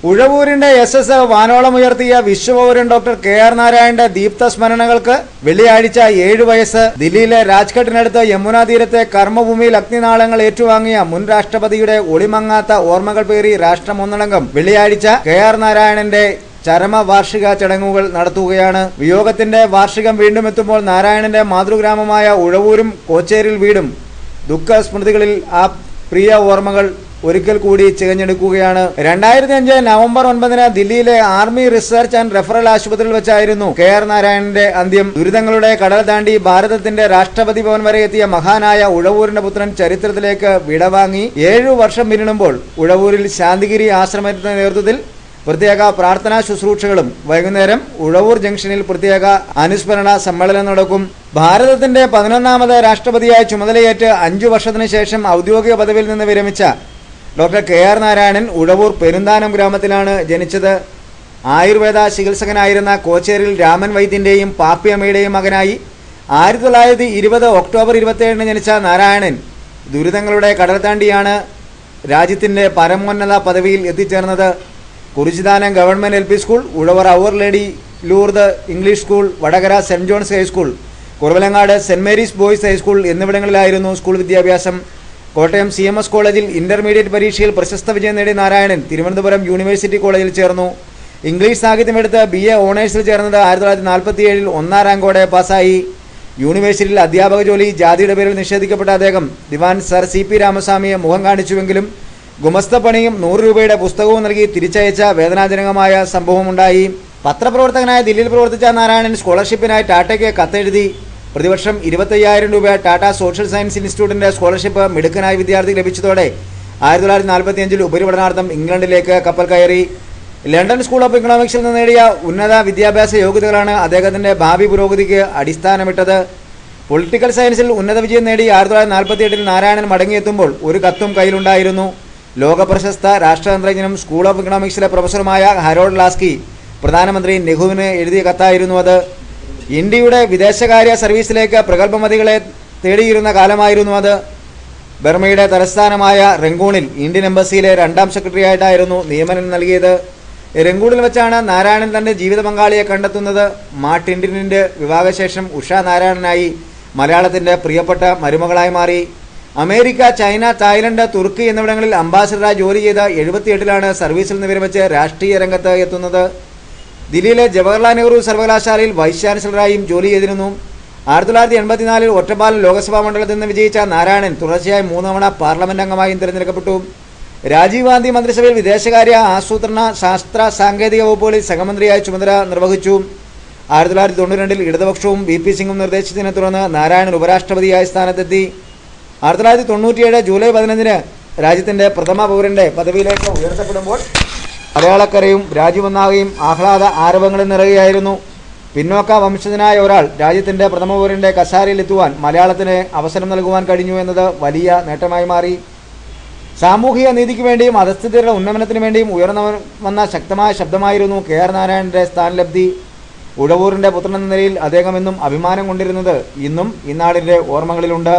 ഉഴവൂരിന്റെ എസ് എസ് വാനോളമുയർത്തിയ വിശ്വപൗരൻ ഡോക്ടർ കെ ആർ നാരായണന്റെ ദീപ്ത സ്മരണകൾക്ക് വെള്ളിയാഴ്ച ഏഴു വയസ്സ് ദില്ലിയിലെ രാജ്ഘട്ടിനടുത്ത് യമുനാ തീരത്തെ കർമ്മഭൂമിയിൽ അഗ്നിനാളങ്ങൾ ഏറ്റുവാങ്ങിയ മുൻ രാഷ്ട്രപതിയുടെ ഒളിമങ്ങാത്ത ഓർമ്മകൾ പേറി രാഷ്ട്രം ഒന്നടങ്കം വെള്ളിയാഴ്ച കെ ആർ നാരായണന്റെ ചരമ വാർഷിക ചടങ്ങുകൾ നടത്തുകയാണ് വിയോഗത്തിന്റെ വാർഷികം വീണ്ടും എത്തുമ്പോൾ നാരായണന്റെ മാതൃഗ്രാമമായ ഉഴവൂരും കോച്ചേരിൽ വീടും ദുഃഖ സ്മൃതികളിൽ ആ പ്രിയ ഓർമ്മകൾ ഒരിക്കൽ കൂടി ചികഞ്ഞെടുക്കുകയാണ് രണ്ടായിരത്തി അഞ്ച് നവംബർ ഒൻപതിന് ദില്ലിയിലെ ആർമി റിസർച്ച് ആൻഡ് റെഫറൽ ആശുപത്രിയിൽ വെച്ചായിരുന്നു കെ ആർ നാരായണന്റെ അന്ത്യം ദുരിതങ്ങളുടെ കടൽ താണ്ടി ഭാരതത്തിന്റെ രാഷ്ട്രപതി ഭവൻ വരെ എത്തിയ മഹാനായ ഉഴവൂരിന്റെ പുത്രൻ ചരിത്രത്തിലേക്ക് വിടവാങ്ങി ഏഴു വർഷം പിന്നിടുമ്പോൾ ഉഴവൂരിൽ ശാന്തിഗിരി ആശ്രമത്തിന്റെ നേതൃത്വത്തിൽ പ്രത്യേക പ്രാർത്ഥനാ ശുശ്രൂഷകളും വൈകുന്നേരം ഉഴവൂർ ജംഗ്ഷനിൽ പ്രത്യേക അനുസ്മരണ സമ്മേളനം നടക്കും ഭാരതത്തിന്റെ പതിനൊന്നാമത് രാഷ്ട്രപതിയായി ചുമതലയേറ്റ് അഞ്ചു വർഷത്തിനു ശേഷം ഔദ്യോഗിക പദവിയിൽ നിന്ന് വിരമിച്ച doctor K R Narayanan Uzhavoor Perunthanam ഗ്രാമത്തിലാണ് ജനിച്ചത് ആയുർവേദ ചികിത്സകനായിരുന്ന കോച്ചേരിൽ രാമൻ വൈദ്യന്റെയും പാപ്പിയമ്മയുടെയും മകനായി ആയിരത്തി തൊള്ളായിരത്തി ഇരുപത് ഒക്ടോബർ ഇരുപത്തിയേഴിന് ജനിച്ച നാരായണൻ ദുരിതങ്ങളുടെ കടൽ താണ്ടിയാണ് രാജ്യത്തിന്റെ പരമോന്നത പദവിയിൽ എത്തിച്ചേർന്നത് Kurichithanam government L P school Uzhavoor our lady Lourdes English school Vadakara saint John's high school Kuravilangad saint Mary's boys high school എന്നിവിടങ്ങളിലായിരുന്നു സ്കൂൾ വിദ്യാഭ്യാസം കോട്ടയം സി എം എസ് കോളേജിൽ ഇന്റർമീഡിയറ്റ് പരീക്ഷയിൽ പ്രശസ്ത വിജയം നേടിയ നാരായണൻ തിരുവനന്തപുരം യൂണിവേഴ്സിറ്റി കോളേജിൽ ചേർന്നു ഇംഗ്ലീഷ് സാഹിത്യമെടുത്ത് ബി എ ഓണേഴ്സിൽ ചേർന്നത് ആയിരത്തി തൊള്ളായിരത്തി നാൽപ്പത്തി ഏഴിൽ ഒന്നാം റാങ്കോടെ പാസ്സായി യൂണിവേഴ്സിറ്റിയിൽ അധ്യാപക ജോലി ജാതിയുടെ പേരിൽ നിഷേധിക്കപ്പെട്ട അദ്ദേഹം ദിവാൻ സർ സി പി രാമസ്വാമിയെ മുഖം കാണിച്ചുവെങ്കിലും ഗുമസ്ത പണിയും നൂറ് രൂപയുടെ പുസ്തകവും നൽകി തിരിച്ചയച്ച വേദനാജനകമായ സംഭവമുണ്ടായി പത്രപ്രവർത്തകനായ ദില്ലിയിൽ പ്രവർത്തിച്ച നാരായണൻ സ്കോളർഷിപ്പിനായി ടാറ്റയ്ക്ക് കത്തെഴുതി പ്രതിവർഷം ഇരുപത്തയ്യായിരം രൂപ ടാറ്റ സോഷ്യൽ സയൻസ് ഇൻസ്റ്റിറ്റ്യൂട്ടിന്റെ സ്കോളർഷിപ്പ് മിടുക്കനായ വിദ്യാർത്ഥിക്ക് ലഭിച്ചതോടെ ആയിരത്തി തൊള്ളായിരത്തി നാൽപ്പത്തി അഞ്ചിൽ ഉപരിപഠനാർത്ഥം ഇംഗ്ലണ്ടിലേക്ക് കപ്പൽ കയറി ലണ്ടൻ സ്കൂൾ ഓഫ് ഇക്കണോമിക്സിൽ നിന്ന് നേടിയ ഉന്നത വിദ്യാഭ്യാസ യോഗ്യതകളാണ് അദ്ദേഹത്തിന്റെ ഭാവി പുരോഗതിക്ക് അടിസ്ഥാനമിട്ടത് പൊളിറ്റിക്കൽ സയൻസിൽ ഉന്നത വിജയം നേടി ആയിരത്തി തൊള്ളായിരത്തി നാൽപ്പത്തി എട്ടിൽ നാരായണൻ മടങ്ങിയെത്തുമ്പോൾ ഒരു കത്തും കയ്യിലുണ്ടായിരുന്നു ലോകപ്രശസ്ത രാഷ്ട്രതന്ത്രജ്ഞനും സ്കൂൾ ഓഫ് ഇക്കണോമിക്സിലെ പ്രൊഫസറുമായ ഹരോൾഡ് ലാസ്കി പ്രധാനമന്ത്രി നെഹ്റുവിന് എഴുതിയ കത്തായിരുന്നു അത് ഇന്ത്യയുടെ വിദേശകാര്യ സർവീസിലേക്ക് പ്രഗത്ഭമതികളെ തേടിയിരുന്ന കാലമായിരുന്നു അത് ബർമയുടെ തലസ്ഥാനമായ റംഗൂണിൽ ഇന്ത്യൻ എംബസിയിലെ രണ്ടാം സെക്രട്ടറിയായിട്ടായിരുന്നു നിയമനം നൽകിയത് രംഗൂണിൽ വെച്ചാണ് നാരായണൻ തന്റെ ജീവിത പങ്കാളിയെ കണ്ടെത്തുന്നത് മാട്ടിൻഡിനിന്റെ വിവാഹശേഷം ഉഷ നാരായണനായി മലയാളത്തിന്റെ പ്രിയപ്പെട്ട മരുമകളായി മാറി അമേരിക്ക ചൈന തായ്ലൻഡ് തുർക്കി എന്നിവിടങ്ങളിൽ അംബാസിഡറായി ജോലി ചെയ്ത എഴുപത്തിയെട്ടിലാണ് സർവീസിൽ നിന്ന് വിരമിച്ച് രാഷ്ട്രീയ രംഗത്ത് എത്തുന്നത് ദില്ലിയിലെ ജവഹർലാൽ നെഹ്റു സർവകലാശാലയിൽ വൈസ് ചാൻസലറായും ജോലി ചെയ്തിരുന്നു ആയിരത്തി തൊള്ളായിരത്തി എൺപത്തിനാലിൽ ഒറ്റപ്പാലം ലോക്സഭാ മണ്ഡലത്തിൽ നിന്ന് വിജയിച്ച നാരായണൻ തുടർച്ചയായി മൂന്ന് തവണ പാർലമെന്റ് അംഗമായും തിരഞ്ഞെടുക്കപ്പെട്ടു രാജീവ് ഗാന്ധി മന്ത്രിസഭയിൽ വിദേശകാര്യ ആസൂത്രണ ശാസ്ത്ര സാങ്കേതിക വകുപ്പുകളിൽ സഹമന്ത്രിയായി ചുമതല നിർവഹിച്ചു ആയിരത്തി തൊള്ളായിരത്തി തൊണ്ണൂറ്റി ഇടതുപക്ഷവും വി പി സിംഗും നിർദ്ദേശിച്ചതിനെ തുടർന്ന് നാരായണൻ ഉപരാഷ്ട്രപതിയായ സ്ഥാനത്തെത്തി ആയിരത്തി തൊള്ളായിരത്തി തൊണ്ണൂറ്റിയേഴ് ജൂലൈ പതിനഞ്ചിന് രാജ്യത്തിന്റെ പ്രഥമ പൗരന്റെ പദവിയിലേക്ക് ഉയർത്തപ്പെടുമ്പോൾ മലയാളക്കരയും രാജ്യമൊന്നാകെയും ആഹ്ലാദ ആരവങ്ങളിൽ നിറയുകയായിരുന്നു പിന്നോക്ക വംശജനായ ഒരാൾ രാജ്യത്തിന്റെ പ്രഥമ പൗരന്റെ കസാരയിലെത്തുവാൻ മലയാളത്തിന് അവസരം നൽകുവാൻ കഴിഞ്ഞു എന്നത് വലിയ നേട്ടമായി മാറി സാമൂഹിക നീതിക്ക് വേണ്ടിയും അധസ്ഥിതരുടെ ഉന്നമനത്തിന് വേണ്ടിയും ഉയർന്നു വന്ന ശക്തമായ ശബ്ദമായിരുന്നു കെ ആർ നാരായണന്റെ സ്ഥാനലബ്ധി ഉഴവൂരിന്റെ പുത്രൻ എന്ന നിലയിൽ അദ്ദേഹം എന്നും അഭിമാനം കൊണ്ടിരുന്നത് ഇന്നും ഇന്നാളിന്റെ ഓർമ്മകളിലുണ്ട്